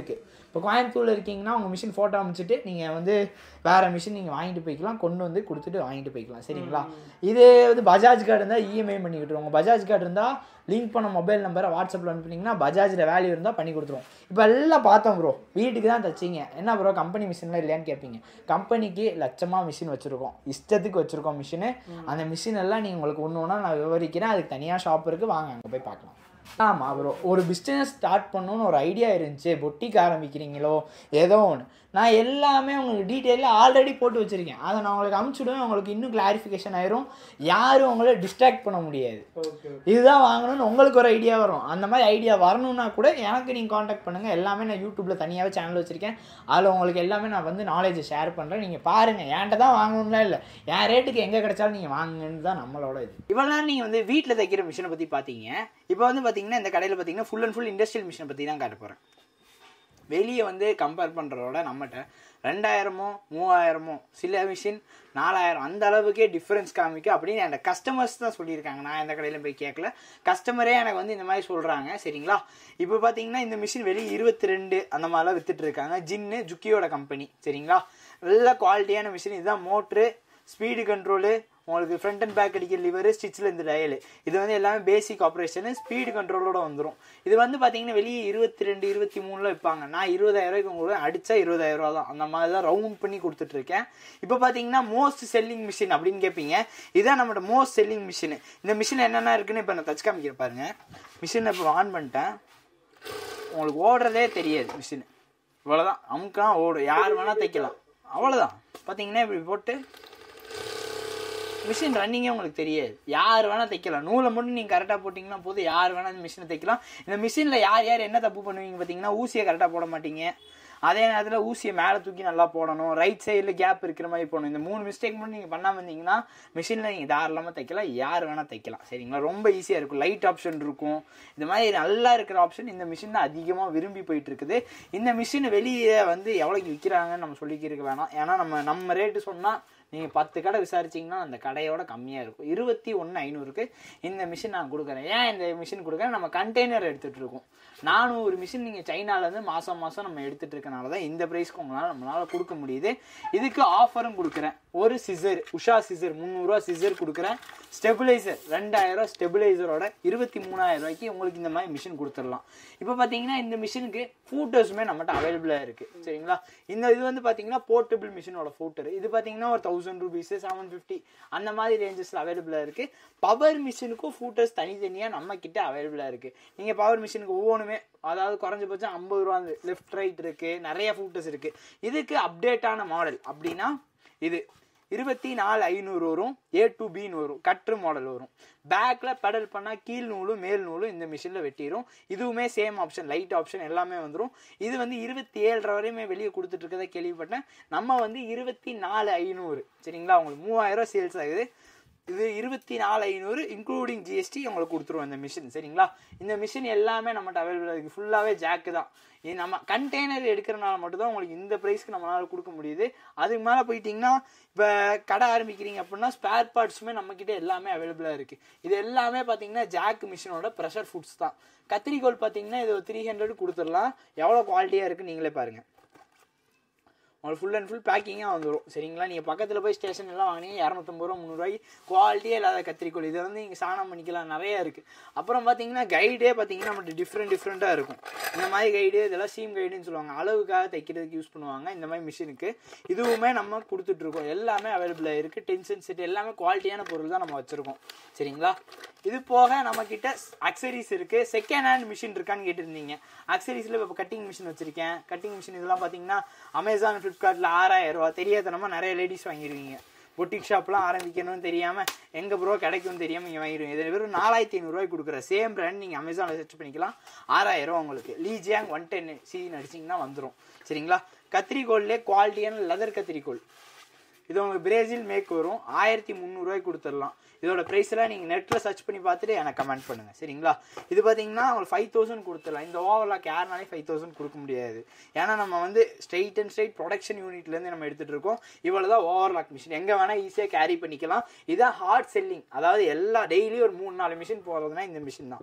இப்போ கோயம்புத்தூரில் இருக்கீங்கன்னா உங்கள் மிஷின் ஃபோட்டோ அமைச்சிட்டு நீங்கள் வந்து வேறு மிஷின் நீங்கள் வாங்கிட்டு போய்க்கலாம் கொண்டு வந்து கொடுத்துட்டு வாங்கிட்டு போய்க்கலாம் சரிங்களா இது வந்து பஜாஜ் கார்டு இருந்தால் இஎம்ஐ பண்ணி விட்டுருவோம் பஜாஜ் கார்டு இருந்தால் லிங்க் பண்ண மொபைல் நம்பரை வாட்ஸ்அப்பில் அனுப்புனீங்கன்னா பஜாஜில் வேல்யூ இருந்தால் பண்ணி கொடுத்துருவோம் இப்போ எல்லாம் பார்த்தோம் ப்ரோ வீட்டுக்கு தான் தச்சிங்க என்ன ப்ரோ கம்பெனி மிஷின்லாம் இல்லையான்னு கேட்பீங்க கம்பெனிக்கு லட்சமாக மிஷின் வச்சுருக்கோம் இஷ்டத்துக்கு வச்சுருக்கோம் மிஷினு அந்த மிஷின் எல்லாம் நீங்கள் உங்களுக்கு ஒன்று ஒன்றா நான் விவரிக்கிறேன் அதுக்கு தனியாக ஷாப் இருக்குது வாங்க அங்கே போய் பார்க்கலாம் ஆமாம் ப்ரோ ஒரு பிஸ்னஸ் ஸ்டார்ட் பண்ணணும்னு ஒரு ஐடியா இருந்துச்சு பொட்டிக் ஆரம்பிக்கிறீங்களோ ஏதோ ஒன்று நான் எல்லாமே உங்களுக்கு டீட்டெயிலில் ஆல்ரெடி போட்டு வச்சுருக்கேன் அதை நான் உங்களுக்கு அமுச்சுடுவேன் உங்களுக்கு இன்னும் கிளாரிஃபிகேஷன் ஆயிரும் யாரும் உங்களை டிஸ்ட்ராக்ட் பண்ண முடியாது ஓகே இதுதான் வாங்கணும்னு உங்களுக்கு ஒரு ஐடியா வரும் அந்த மாதிரி ஐடியா வரணும்னா கூட எனக்கு நீங்கள் காண்டாக்ட் பண்ணுங்கள் எல்லாமே நான் யூடியூப்பில் தனியாகவே சேனல் வச்சுருக்கேன் அதில் உங்களுக்கு எல்லாமே நான் வந்து நாலேஜை ஷேர் பண்ணுறேன் நீங்கள் பாருங்கள் என்கிட்ட தான் வாங்கணும்லாம் இல்லை என் ரேட்டுக்கு எங்கே கிடைச்சாலும் நீங்கள் வாங்குங்கன்னு தான் நம்மளோட இது இவ்வளோ நேரம் நீங்கள் வந்து வீட்டில் தைக்கிற மிஷினை பற்றி பார்த்தீங்க இப்போ வந்து பார்த்தீங்கன்னா இந்த கடையில் பார்த்தீங்கன்னா ஃபுல் அண்ட் ஃபுல் இண்டஸ்ட்ரியல் மிஷினை பற்றி தான் காட்ட போகிறேன் வெளியே வந்து கம்பேர் பண்ணுறதோட நம்மகிட்ட ரெண்டாயிரமோ மூவாயிரமோ சில மிஷின் நாலாயிரம் அந்த அளவுக்கே டிஃப்ரென்ஸ் காமிக்கும் அப்படின்னு அந்த கஸ்டமர்ஸ் தான் சொல்லியிருக்காங்க நான் எந்த கடையிலும் போய் கேட்கல கஸ்டமரே எனக்கு வந்து இந்த மாதிரி சொல்கிறாங்க சரிங்களா இப்போ பார்த்தீங்கன்னா இந்த மிஷின் வெளியே இருபத்தி ரெண்டு அந்த மாதிரிலாம் வித்துட்டு இருக்காங்க ஜின்னு ஜுக்கியோட கம்பெனி சரிங்களா நல்ல குவாலிட்டியான மிஷின் இதுதான் மோட்ரு ஸ்பீடு கண்ட்ரோலு உங்களுக்கு ஃப்ரண்ட் அண்ட் பேக் அடிக்கிற லிவர் ஸ்டிச்சில் இந்த டயலு இது வந்து எல்லாமே பேசிக் ஆப்ரேஷனு ஸ்பீடு கண்ட்ரோலோட வந்துடும் இது வந்து பார்த்தீங்கன்னா வெளியே இருபத்தி ரெண்டு இருபத்தி மூணில் விற்பாங்க நான் இருபதாயிரம் ரூபாய்க்கு உங்களுக்கு அடித்தா இருபதாயிரம் ரூபா தான் அந்த மாதிரி தான் ரவுண்ட் பண்ணி கொடுத்துட்ருக்கேன் இப்போ பார்த்தீங்கன்னா மோஸ்ட் செல்லிங் மிஷின் அப்படின்னு கேட்பீங்க இதுதான் நம்மளோட மோஸ்ட் செல்லிங் மிஷின் இந்த மிஷின் என்னென்ன இருக்குன்னு இப்போ நான் தச்சு காமிக்கிறேன் பாருங்க மிஷினை இப்போ ஆன் பண்ணிட்டேன் உங்களுக்கு ஓடுறதே தெரியாது மிஷின் இவ்வளோதான் அமுக்கா ஓடும் யார் வேணால் தைக்கலாம் அவ்வளோதான் பார்த்தீங்கன்னா இப்படி போட்டு மிஷின் ரன்னிங்கே உங்களுக்கு தெரியாது யார் வேணால் தைக்கலாம் நூலை மட்டும் நீங்கள் கரெக்டாக போட்டிங்கன்னா போதும் யார் வேணால் இந்த மிஷினை தைக்கலாம் இந்த மிஷினில் யார் யார் என்ன தப்பு பண்ணுவீங்க பார்த்தீங்கன்னா ஊசியை கரெக்டாக போட மாட்டீங்க அதே நேரத்தில் ஊசியை மேலே தூக்கி நல்லா போடணும் ரைட் சைடில் கேப் இருக்கிற மாதிரி போடணும் இந்த மூணு மிஸ்டேக் மட்டும் நீங்கள் பண்ணாமல் இருந்தீங்கன்னா மிஷினில் நீங்கள் தாராளமாக தைக்கலாம் யார் வேணால் தைக்கலாம் சரிங்களா ரொம்ப ஈஸியாக இருக்கும் லைட் ஆப்ஷன் இருக்கும் இந்த மாதிரி நல்லா இருக்கிற ஆப்ஷன் இந்த மிஷின் தான் அதிகமாக விரும்பி போயிட்டு இருக்குது இந்த மிஷின் வெளியே வந்து எவ்வளோக்கு விற்கிறாங்கன்னு நம்ம சொல்லிக்கிறதுக்கு வேணாம் ஏன்னா நம்ம நம்ம ரேட்டு சொன்னால் நீங்கள் பத்து கடை விசாரிச்சிங்கன்னா அந்த கடையோட கம்மியாக இருக்கும் இருபத்தி ஒன்று ஐநூறுக்கு இந்த மிஷின் நான் கொடுக்குறேன் ஏன் இந்த மிஷின் கொடுக்குறேன் நம்ம கண்டெய்னர் எடுத்துகிட்டு இருக்கோம் நானூறு மிஷின் நீங்கள் சைனாலேருந்து மாதம் மாதம் நம்ம எடுத்துகிட்டு இருக்கனால தான் இந்த ப்ரைஸ்க்கு உங்களால் நம்மளால் கொடுக்க முடியுது இதுக்கு ஆஃபரும் கொடுக்குறேன் ஒரு சிசர் உஷா சிசர் முந்நூறுரூவா சிசர் கொடுக்குறேன் ஸ்டெபிளைசர் ரெண்டாயிரம் ஸ்டெபிளைசரோட இருபத்தி மூணாயிரம் ரூபாய்க்கு உங்களுக்கு இந்த மாதிரி மிஷின் கொடுத்துடலாம் இப்போ பார்த்தீங்கன்னா இந்த மிஷினுக்கு ஃபூட்டர்ஸுமே நம்மகிட்ட அவைலபிளாக இருக்குது சரிங்களா இந்த இது வந்து பார்த்தீங்கன்னா போர்ட்டபிள் மிஷினோட ஃபூட்டர் இது பார்த்தீங்கன்னா ஒரு தௌசண்ட் ருபீஸ் செவன் ஃபிஃப்டி அந்த மாதிரி ரேஞ்சஸில் அவைலபிளாக இருக்குது பவர் மிஷினுக்கும் ஃபூட்டர்ஸ் தனித்தனியாக நம்ம கிட்ட அவைலபிளாக இருக்குது நீங்கள் பவர் மிஷினுக்கு ஒவ்வொன்றுமே அதாவது குறைஞ்சபட்சம் ஐம்பது ரூபா லெஃப்ட் ரைட் இருக்குது நிறைய ஃபூட்டர்ஸ் இருக்குது இதுக்கு அப்டேட்டான மாடல் அப்படின்னா இது இருபத்தி நாலு ஐநூறு வரும் ஏ டு பின்னு வரும் கற்று மாடல் வரும் பேக்கில் பெடல் பண்ணால் கீழ் நூலும் மேல் நூலும் இந்த மிஷினில் வெட்டிடும் இதுவுமே சேம் ஆப்ஷன் லைட் ஆப்ஷன் எல்லாமே வந்துடும் இது வந்து இருபத்தி ஏழரை வரையுமே வெளியே கொடுத்துட்டு இருக்கதை கேள்விப்பட்டேன் நம்ம வந்து இருபத்தி நாலு ஐநூறு சரிங்களா உங்களுக்கு மூவாயிரம் சேல்ஸ் ஆகுது இது இருபத்தி நாலு ஐநூறு இன்க்ளூடிங் ஜிஎஸ்டி உங்களுக்கு கொடுத்துருவோம் இந்த மிஷின் சரிங்களா இந்த மிஷின் எல்லாமே நம்மகிட்ட அவைலபிளாக இருக்குது ஃபுல்லாகவே ஜாக்கு தான் இது நம்ம கண்டெய்னர் எடுக்கிறனால மட்டும்தான் உங்களுக்கு இந்த ப்ரைஸ்க்கு நம்மளால் கொடுக்க முடியுது அதுக்கு மேலே போயிட்டீங்கன்னா இப்போ கடை ஆரம்பிக்கிறீங்க அப்படின்னா ஸ்பேர் பார்ட்ஸுமே நம்மக்கிட்ட எல்லாமே அவைலபிளாக இருக்குது இது எல்லாமே பார்த்தீங்கன்னா ஜாக் மிஷினோட ப்ரெஷர் ஃபுட்ஸ் தான் கத்திரிக்கோல் பார்த்தீங்கன்னா இது த்ரீ ஹண்ட்ரட் கொடுத்துடலாம் எவ்வளோ குவாலிட்டியாக இருக்குன்னு நீங்களே பாருங்கள் உங்களுக்கு ஃபுல் அண்ட் ஃபுல் பேக்கிங்காக வந்துடும் சரிங்களா நீங்கள் பக்கத்தில் போய் ஸ்டேஷன் எல்லாம் வாங்கினீங்க இரநூத்தம்பது ரூபா முந்நூறுவாய்க்கு குவாலிட்டியே இல்லாத கத்திரிக்கோள் இதை வந்து நீங்கள் சாணம் பண்ணிக்கலாம் நிறையா இருக்குது அப்புறம் பார்த்தீங்கன்னா கைடே பார்த்தீங்கன்னா நம்மகிட்ட டிஃப்ரெண்ட் டிஃப்ரெண்ட்டாக இருக்கும் இந்த மாதிரி கைடு இதெல்லாம் சீம் கைடுன்னு சொல்லுவாங்க அளவுக்காக தைக்கிறதுக்கு யூஸ் பண்ணுவாங்க இந்த மாதிரி மிஷினுக்கு இதுவுமே நம்ம கொடுத்துட்ருக்கோம் எல்லாமே அவைலபிளாக இருக்குது டென்ஷன் செட் எல்லாமே குவாலிட்டியான பொருள் தான் நம்ம வச்சுருக்கோம் சரிங்களா இது போக நம்மக்கிட்ட அக்சரிஸ் இருக்குது செகண்ட் ஹேண்ட் மிஷின் இருக்கான்னு கேட்டிருந்தீங்க அக்சரிஸில் இப்போ கட்டிங் மிஷின் வச்சுருக்கேன் கட்டிங் மிஷின் இதெல்லாம் பார்த்தீங்கன்னா அமேசான் ஃப்ளிப்கார்ட்டில் ஆறாயிரம் ரூபா தெரியாதனமாக நிறைய லேடிஸ் வாங்கிடுவீங்க பொட்டிக் ஷாப்லாம் ஆரம்பிக்கணும்னு தெரியாமல் எங்கே ப்ரோ கிடைக்கும்னு தெரியாமல் நீங்கள் வாங்கிடுவீங்க இதில் வெறும் நாலாயிரத்தி ஐநூறுரூவாய்க்கு கொடுக்குற சேம் பிராண்ட் நீங்கள் அமேசானில் சர்ச் பண்ணிக்கலாம் ஆறாயிரம் ரூபா உங்களுக்கு லீஜியாங் ஒன் டென் சின்னு அடிச்சிங்கன்னா வந்துடும் சரிங்களா கத்திரிக்கோல்லே குவாலிட்டியான லெதர் கத்திரிக்கோல் இது உங்களுக்கு பிரேசில் மேக் வரும் ஆயிரத்தி முந்நூறுரூவாய்க்கு கொடுத்துடலாம் இதோட ப்ரைஸ்லாம் நீங்கள் நெட்டில் சர்ச் பண்ணி பார்த்துட்டு எனக்கு கமெண்ட் பண்ணுங்கள் சரிங்களா இது பார்த்தீங்கன்னா உங்களுக்கு ஃபைவ் தௌசண்ட் கொடுத்துடலாம் இந்த ஓவர்லாக் யாருனாலே ஃபைவ் தௌசண்ட் கொடுக்க முடியாது ஏன்னா நம்ம வந்து ஸ்ட்ரெயிட் அண்ட் ஸ்ட்ரெயிட் ப்ரொடக்ஷன் யூனிட்லேருந்து நம்ம எடுத்துகிட்டு இருக்கோம் இவ்வளோ தான் ஓவர்லாக் மிஷின் எங்கே வேணால் ஈஸியாக கேரி பண்ணிக்கலாம் இதான் ஹார்ட் செல்லிங் அதாவது எல்லா டெய்லியும் ஒரு மூணு நாலு மிஷின் போகிறதுனா இந்த மிஷின் தான்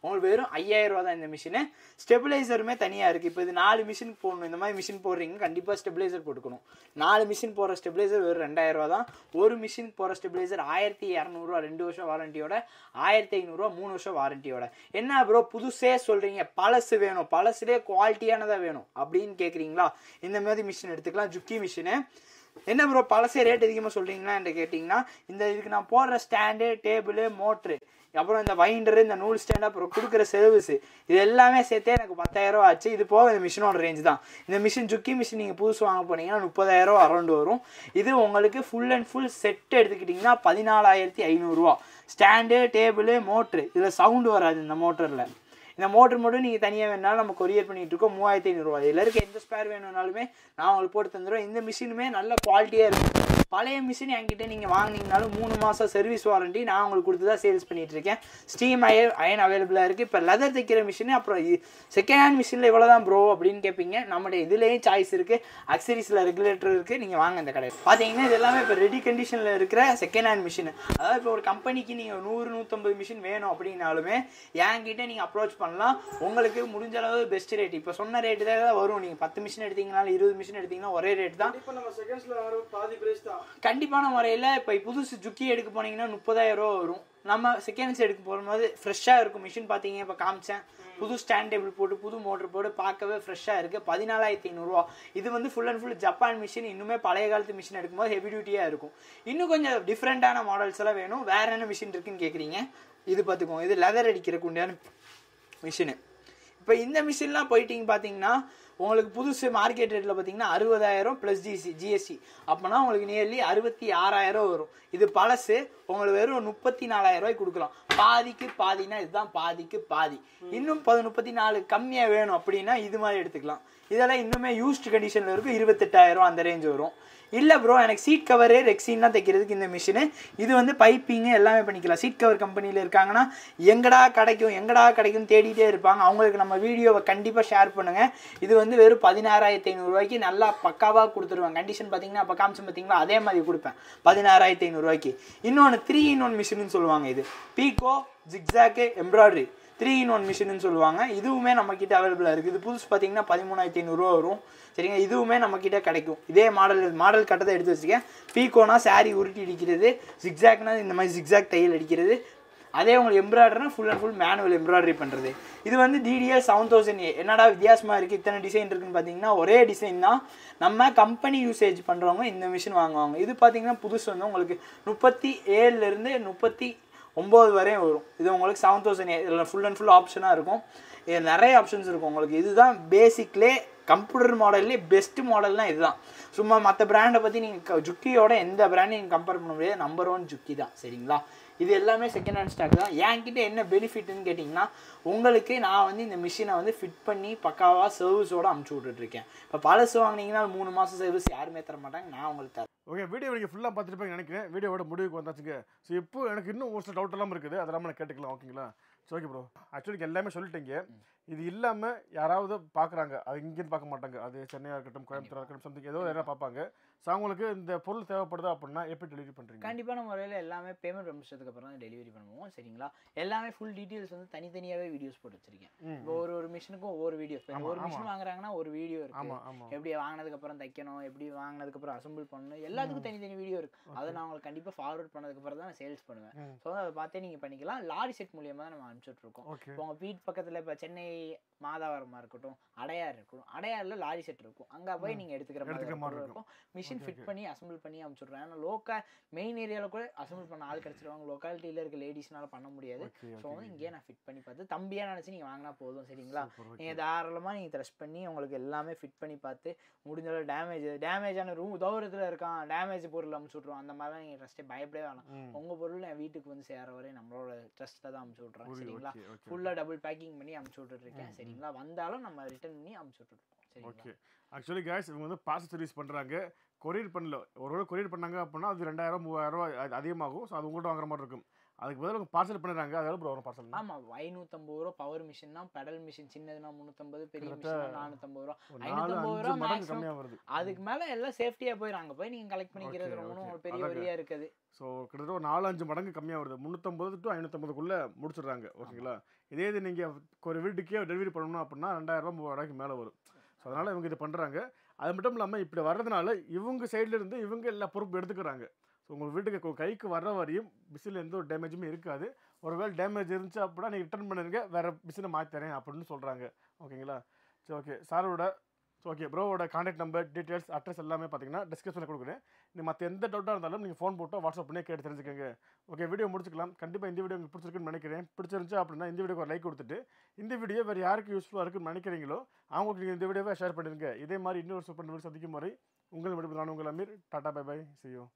உங்களுக்கு வெறும் ஐயாயிரம் ரூபா தான் இந்த மிஷினு ஸ்டெபிளைசருமே தனியாக இருக்குது இப்போ இது நாலு மிஷின் போடணும் இந்த மாதிரி மிஷின் போடுறீங்க கண்டிப்பாக ஸ்டெபிளைசர் போட்டுக்கணும் நாலு மிஷின் போடுற ஸ்டெபிளைசர் வெறும் ரெண்டாயிரம் ரூபா தான் ஒரு மிஷின் போகிற ஸ்டெபிளைசர் ஆயிரத்தி இரநூறுவா ரெண்டு வருஷம் வாரண்டியோட ஆயிரத்தி ஐநூறுரூவா மூணு வருஷம் வாரண்டியோட என்ன ப்ரோ புதுசே சொல்கிறீங்க பழசு வேணும் பழசுலேயே குவாலிட்டியானதாக வேணும் அப்படின்னு கேட்குறீங்களா இந்த மாதிரி மிஷின் எடுத்துக்கலாம் ஜுக்கி மிஷினு என்ன ப்ரோ பழசே ரேட் அதிகமாக சொல்கிறீங்களா என்று கேட்டிங்கன்னா இந்த இதுக்கு நான் போடுற ஸ்டாண்டு டேபிள் மோட்ரு அப்புறம் இந்த வைண்டரு இந்த நூல் ஸ்டாண்ட் அப்புறம் கொடுக்குற சர்வீஸ் இது எல்லாமே சேர்த்தே எனக்கு பத்தாயிரம் ரூபா ஆச்சு இது போக இந்த மிஷினோட ரேஞ்ச் தான் இந்த மிஷின் ஜுக்கி மிஷின் நீங்கள் புதுசு வாங்க போனீங்கன்னா முப்பதாயிரம் அரௌண்ட் வரும் இது உங்களுக்கு ஃபுல் அண்ட் ஃபுல் செட் எடுத்துக்கிட்டிங்கன்னா பதினாலாயிரத்தி ஐநூறுரூவா ஸ்டாண்டு டேபிள் மோட்ரு இதில் சவுண்டு வராது இந்த மோட்டரில் இந்த மோட்டர் மட்டும் நீங்கள் தனியாக வேணாலும் நம்ம கொரியர் பண்ணிட்டு இருக்கோம் மூவாயிரத்தி ஐநூறுரூவா இதில் இருக்க எந்த ஸ்பேர் வேணும்னாலுமே நான் உங்களுக்கு போட்டு தந்துடுவேன் இந்த மிஷினுமே நல்ல குவாலிட்டியாக இருக்கும் பழைய மிஷின் என்கிட்ட நீங்கள் வாங்கினீங்கனாலும் மூணு மாதம் சர்வீஸ் வாரண்டி நான் உங்களுக்கு கொடுத்து தான் சேல்ஸ் பண்ணிட்டு இருக்கேன் ஸ்டீம் அயர் அயன் அவைலபிளாக இருக்குது இப்போ லெதர் தைக்கிற மிஷின் அப்புறம் செகண்ட் ஹேண்ட் மிஷினில் இவ்வளோ தான் ப்ரோ அப்படின்னு கேட்பீங்க நம்மளுடைய இதுலேயும் சாய்ஸ் இருக்குது அக்சரிஸில் ரெகுலேட்டர் இருக்குது நீங்கள் வாங்க இந்த கடை பார்த்தீங்கன்னா இது எல்லாமே இப்போ ரெடி கண்டிஷனில் இருக்கிற செகண்ட் ஹேண்ட் மிஷின் அதாவது இப்போ ஒரு கம்பெனிக்கு நீங்கள் நூறு நூற்றம்பது மிஷின் வேணும் அப்படின்னாலுமே என்கிட்ட நீங்கள் அப்ரோச் பண்ணலாம் உங்களுக்கு முடிஞ்ச அளவு பெஸ்ட் ரேட் இப்போ சொன்ன ரேட்டு தான் வரும் நீங்கள் பத்து மிஷின் எடுத்தீங்கனாலும் இருபது மிஷின் எடுத்தீங்கன்னா ஒரே ரேட் தான் இப்போ நம்ம செகண்ட்ஸ்ல வர பாதி பிரைஸ் தான் கண்டிப்பான முறையில் இப்போ புதுசு ஜுக்கி எடுக்க போனீங்கன்னா முப்பதாயிரம் ரூபா வரும் நம்ம செகண்ட்ஸ் எடுக்க போகும்போது ஃப்ரெஷ்ஷாக இருக்கும் மிஷின் பார்த்தீங்க இப்போ காமிச்சேன் புது ஸ்டாண்ட் டேபிள் போட்டு புது மோட்டர் போட்டு பார்க்கவே ஃப்ரெஷ்ஷாக இருக்குது பதினாலாயிரத்தி ஐநூறுரூவா இது வந்து full and full Japan machine இன்னுமே பழைய காலத்து மிஷின் எடுக்கும்போது ஹெவி டியூட்டியாக இருக்கும் இன்னும் கொஞ்சம் டிஃப்ரெண்ட்டான மாடல்ஸ் எல்லாம் வேணும் வேற என்ன மிஷின் இருக்குன்னு கேட்குறீங்க இது பார்த்துக்கோங்க இது லெதர் அடிக்கிறக்கு உண்டான மிஷினு இப்போ இந்த மிஷின்லாம் போயிட்டீங்க பார்த்தீங்கன்னா உங்களுக்கு புதுசு மார்க்கெட் ரேட்டில் பார்த்தீங்கன்னா அறுபதாயிரம் ப்ளஸ் ஜிசி ஜிஎஸ்டி அப்போனா உங்களுக்கு நியர்லி அறுபத்தி ஆறாயிரம் வரும் இது பழசு உங்களுக்கு வெறும் முப்பத்தி நாலாயிரம் ரூபாய்க்கு கொடுக்கலாம் பாதிக்கு பாதினா இதுதான் பாதிக்கு பாதி இன்னும் பது முப்பத்தி நாலு கம்மியாக வேணும் அப்படின்னா இது மாதிரி எடுத்துக்கலாம் இதெல்லாம் இன்னுமே யூஸ்ட் கண்டிஷனில் இருக்கும் இருபத்தெட்டாயிரம் அந்த ரேஞ்ச் வரும் இல்லை ப்ரோ எனக்கு சீட் கவரு ரெக்ஸின்லாம் தைக்கிறதுக்கு இந்த மிஷினு இது வந்து பைப்பிங்கு எல்லாமே பண்ணிக்கலாம் சீட் கவர் கம்பெனியில் இருக்காங்கன்னா எங்கடா கிடைக்கும் எங்கடா கிடைக்கும் தேடிட்டே இருப்பாங்க அவங்களுக்கு நம்ம வீடியோவை கண்டிப்பாக ஷேர் பண்ணுங்கள் இது வந்து வெறும் பதினாறாயிரத்தி ஐநூறுரூவாய்க்கு நல்லா பக்காவாக கொடுத்துருவேன் கண்டிஷன் பார்த்தீங்கன்னா அப்போ காமிச்சு பார்த்தீங்களா அதே மாதிரி கொடுப்பேன் பதினாறாயிரத்தி ஐநூறுரூவாய்க்கு இன்னொன்று த்ரீ இன் ஒன் மிஷின்னு சொல்லுவாங்க இது pico zigzag embroidery three in one மிஷின்னு சொல்லுவாங்க இதுவுமே நம்ம கிட்ட அவைலபிளாக இருக்குது இது புதுசு பார்த்தீங்கன்னா பதிமூணாயிரத்தி ஐநூறுரூவா வரும் சரிங்க இதுவுமே நம்ம கிட்ட கிடைக்கும் இதே மாடல் மாடல் கட்டத்தை எடுத்து வச்சுருக்கேன் பீகோனா saree உருட்டி அடிக்கிறது ஜிக்ஸாக்னா இந்த மாதிரி ஜிக்ஸாக் தையல் அடிக்கிறது அதே உங்களுக்கு எம்ப்ராய்டர்னா full and full manual embroidery பண்ணுறது இது வந்து டிடிஎல் செவன் தௌசண்ட் என்னடா வித்தியாசமாக இருக்குது இத்தனை டிசைன் இருக்குன்னு பார்த்தீங்கன்னா ஒரே டிசைன் தான் நம்ம கம்பெனி யூசேஜ் பண்ணுறவங்க இந்த மிஷின் வாங்குவாங்க இது பார்த்தீங்கன்னா புதுசு வந்து உங்களுக்கு முப்பத்தி ஏழுலேருந்து முப்பத்தி ஒம்பது வரையும் வரும் இது உங்களுக்கு செவன் தௌசண்ட் இதில் ஃபுல் அண்ட் ஃபுல் ஆப்ஷனாக இருக்கும் இது நிறைய ஆப்ஷன்ஸ் இருக்கும் உங்களுக்கு இதுதான் பேசிக்லே கம்ப்யூட்டர் மாடல்லே பெஸ்ட் மாடல்னால் இதுதான் சும்மா மற்ற பிராண்டை பற்றி நீங்கள் ஜுக்கியோட எந்த பிராண்டையும் நீங்கள் கம்பேர் பண்ண முடியாது நம்பர் ஒன் ஜுக்கி தான் சரிங்களா இது எல்லாமே செகண்ட் ஹேண்ட் ஸ்டாக் தான் என்கிட்ட என்ன பெனிஃபிட்னு கேட்டிங்கன்னா உங்களுக்கு நான் வந்து இந்த மிஷினை வந்து ஃபிட் பண்ணி பக்காவாக சர்வீஸோடு அமுச்சு விட்டுட்ருக்கேன் இப்போ பழசு வாங்கினீங்கன்னா மூணு மாதம் சர்வீஸ் யாருமே தர மாட்டாங்க நான் உங்களுக்கு தரேன் ஓகே வீடியோ நீங்கள் ஃபுல்லாக பார்த்துருப்பேன் நினைக்கிறேன் வீடியோவோட முடிவுக்கு வந்தாச்சுங்க ஸோ இப்போ எனக்கு இன்னும் ஒரு சில டவுட் எல்லாம் இருக்குது அதெல்லாம் நான் கேட்டுக்கலாம் ஓகேங்களா ஸோ ஓகே ப்ரோ ஆக்சுவலி எல்லாமே சொல்லிட்டீங்க இது இல்லாமல் யாராவது பார்க்குறாங்க அது இங்கேருந்து பார்க்க மாட்டாங்க அது சென்னையாக இருக்கட்டும் கோயம்புத்தூர் இருக்கட்டும் சம்திங் ஏதோ யாராவது பார்ப்பாங்க ஸோ அவங்களுக்கு இந்த பொருள் தேவைப்படுதா அப்படின்னா எப்படி டெலிவரி பண்ணுறீங்க கண்டிப்பான முறையில் எல்லாமே பேமெண்ட் முடிச்சதுக்கு அப்புறம் தான் டெலிவரி பண்ணுவோம் சரிங்களா எல்லாமே ஃபுல் டீட்டெயில்ஸ் வந்து தனித்தனியாகவே வீடியோஸ் போட்டு வச்சிருக்கேன் ம், இப்போ ஒரு ஒரு மிஷினுக்கும் ஒவ்வொரு வீடியோ ஆமா, ஒரு மிஷின் ஆமா. வாங்குறாங்கன்னா ஒரு வீடியோ இருக்கு ஆமாம் ஆமாம் எப்படி வாங்கினதுக்கு அப்புறம் தைக்கணும் எப்படி வாங்கினதுக்கு அப்புறம் அசம்பிள் பண்ணணும் எல்லாத்துக்கும் தனித்தனி வீடியோ இருக்கு அதை நான் உங்களுக்கு கண்டிப்பாக ஃபார்வர்ட் பண்ணதுக்கு அப்புறம் தான் நான் சேல்ஸ் பண்ணுவேன் ம். ஸோ அதை பார்த்தே நீங்கள் பண்ணிக்கலாம் லாரி செட் மூலியமாக தான் நம்ம அனுப்பிச்சுட்டு இருக்கோம் ஓகே இப்போ உங்கள் வீட் பக்கத்தில் இப்போ சென்னை மாதாவரமாக இருக்கட்டும் அடையார் இருக்கட்டும் அடையாரில் லாரி செட் இருக்கும் அங்கே போய் நீங்கள் எடுத்துக்கிற எடுத்துக்கிற மாதிரி மாதிரி இருக்கும் மிஷின் Okay, ஃபிட் okay. பண்ணி அசம்பிள் பண்ணி அனுப்பிச்சுட்றேன் ஏன்னா லோக்கல் மெயின் ஏரியாவில் கூட அசம்பிள் பண்ண ஆள் கிடச்சிருவாங்க லொக்காலிட்டியில் இருக்க லேடிஸ்னால பண்ண முடியாது ஓகே ஸோ வந்து இங்கேயே நான் ஃபிட் பண்ணி பார்த்து தம்பியாக நினச்சி நீங்கள் வாங்கினா போதும் சரிங்களா ஓகே நீங்கள் தாராளமாக நீங்கள் த்ரெஷ் பண்ணி உங்களுக்கு எல்லாமே ஃபிட் பண்ணி பார்த்து முடிஞ்ச அளவு டேமேஜ் டேமேஜான ரூம் தூரத்தில் இருக்கான் டேமேஜ் பொருள் அமுச்சு விட்ருவோம் அந்த மாதிரிலாம் நீங்கள் ட்ரஸ்ட்டே பயப்படவே வேணாம் ம் உங்கள் பொருள் என் வீட்டுக்கு வந்து சேர வரை நம்மளோட ட்ரஸ்ட்டில் தான் அமுச்சு விட்றேன் புரியுது சரிங்களா ஓகே ஓகே ஃபுல்லாக டபுள் பேக்கிங் பண்ணி அமுச்சு விட்டுருக்கேன் சரிங்களா வந்தாலும் நம்ம ரிட்டர்ன் பண்ணி அமுச்சு விட்டுருக்கோம் சரிங்களா ஓகே ஆக்சுவலி guys இவங்க வந்து பார்சல் சர்வீஸ் பண்ணுறாங்க கொரியர் பண்ணல ஒருவேளை கொரியர் பண்ணாங்க அப்படின்னா அது ரெண்டாயிரம் மூவாயிரம் ரூபாய் அது அதிகமாகும் ஸோ அது உங்கள்கிட்ட வாங்குற மாதிரி இருக்கும் அதுக்கு பதிலாக பார்சல் பண்ணுறாங்க அதெல்லாம் ப்ரோ வரும் பார்சல் ஆமா ஐநூத்தம்பது ரூபா பவர் மிஷின்னா பெடல் மிஷின் சின்னதுனா முந்நூற்றம்பது பெரிய மிஷின் நானூற்றம்பது ரூபா ஒரு நாலு ஐநூற்றம்பது அஞ்சு ரூபா மடங்கு மேக்ஸிமம் கம்மியாக வருது அதுக்கு மேல எல்லாம் சேஃப்டியா போயிடும் அங்க போய் நீங்க கலெக்ட் பண்ணிக்கிறது Okay, ரொம்ப okay. ஒரு பெரிய அதாங்க. வழியா இருக்குது ஸோ கிட்டத்தட்ட ஒரு நாலு அஞ்சு மடங்கு கம்மியாக வருது முந்நூற்றம்பது டு ஐநூற்றம்பதுக்குள்ளே முடிச்சிடுறாங்க ஓகேங்களா இதே இது நீங்கள் ஒரு வீட்டுக்கே டெலிவரி பண்ணணும் அப்படின்னா ரெண்டாயிரரூபா மூவாயிரூவாய்க்கு மேலே வரும் ஸோ அதனால் இவங்க இது பண்ணுறாங்க அது மட்டும் இல்லாமல் இப்படி வர்றதுனால இவங்க சைடுல இருந்து இவங்க எல்லா பொறுப்பு எடுத்துக்கிறாங்க ஸோ உங்கள் வீட்டுக்கு கொ- கைக்கு வர்ற வரையும் பிசில் எந்த ஒரு டேமேஜுமே இருக்காது ஒருவேளை டேமேஜ் இருந்துச்சு அப்படின்னா நீங்கள் ரிட்டர்ன் பண்ணுங்க வேறு பிசினை மாற்றி தரேன் அப்படின்னு சொல்கிறாங்க ஓகேங்களா சரி ஓகே சாரோட ஸோ ஓகே ப்ரோவோட கான்டாக்ட் நம்பர் டீட்டெயில்ஸ் அட்ரஸ் எல்லாமே பார்த்தீங்கன்னா டிஸ்கிரிப்ஷனில் கொடுக்குறேன் நீ மற்ற எந்த டவுட்டாக இருந்தாலும் நீங்கள் ஃபோன் போட்டோ வாட்ஸ்அப் பண்ணி கேட்டு தெரிஞ்சுக்கோங்க ஓகே வீடியோ முடிச்சுக்கலாம் கண்டிப்பாக இந்த வீடியோ உங்களுக்கு பிடிச்சிருக்குன்னு நினைக்கிறேன் பிடிச்சிருந்துச்சு அப்படின்னா இந்த வீடியோக்கு ஒரு லைக் கொடுத்துட்டு இந்த வீடியோ வேறு யாருக்கு யூஸ்ஃபுல்லாக இருக்குன்னு நினைக்கிறீங்களோ அவங்களுக்கு நீங்கள் இந்த வீடியோவை ஷேர் பண்ணிடுங்க இதே மாதிரி இன்னொரு சூப்பர் வீடியோ சந்திக்கும் முறை உங்கள் விடுப்பு நான் உங்கள் Aamir tata bye bye see you